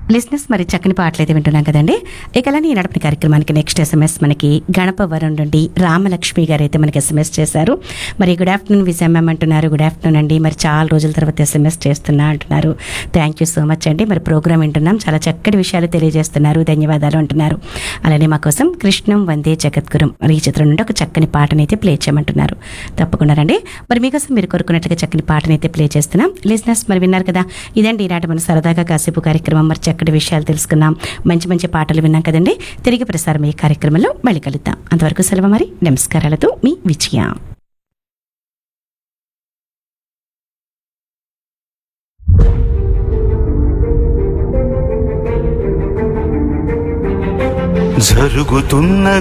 లిస్నెస్ మరి చక్కని పాటలు అయితే వింటున్నాం కదండి ఇకలని నడపని కార్యక్రమానికి నెక్స్ట్ ఎస్ఎంఎస్ మనకి గణపవరం నుండి రామలక్ష్మి గారు అయితే మనకి ఎస్ఎంఎస్ చేశారు మరి గుడ్ ఆఫ్టర్నూన్ విజయ్ మ్యామ్ అంటున్నారు గుడ్ ఆఫ్టర్నూన్ అండి మరి చాలా రోజుల తర్వాత ఎస్ఎంఎస్ చేస్తున్నా అంటున్నారు థ్యాంక్ యూ సో మచ్ అండి మరి ప్రోగ్రామ్ వింటున్నాం చాలా చక్కటి విషయాలు తెలియజేస్తున్నారు ధన్యవాదాలు అంటున్నారు అలానే మా కోసం కృష్ణం వందే జగద్గురం మరి ఈ చిత్రం నుండి ఒక చక్కని పాటని అయితే ప్లే చేయమంటున్నారు తప్పకుండా రండి మరి మీకోసం మీరు కోరుకున్నట్లుగా చక్కని పాటని అయితే ప్లే చేస్తున్నాం లిజినెస్ మరి విన్నారు కదా ఇదండి ఈనాటి మన సరదాగా కాసేపు కార్యక్రమం మరి చక్కటి విషయాలు తెలుసుకున్నాం మంచి మంచి పాటలు విన్నాం కదండి తిరిగి ప్రసారం ఈ కార్యక్రమంలో మళ్ళీ కలుద్దాం అంతవరకు సెలవు మరి నమస్కారాలతో మీ విజయ జరుగుతున్న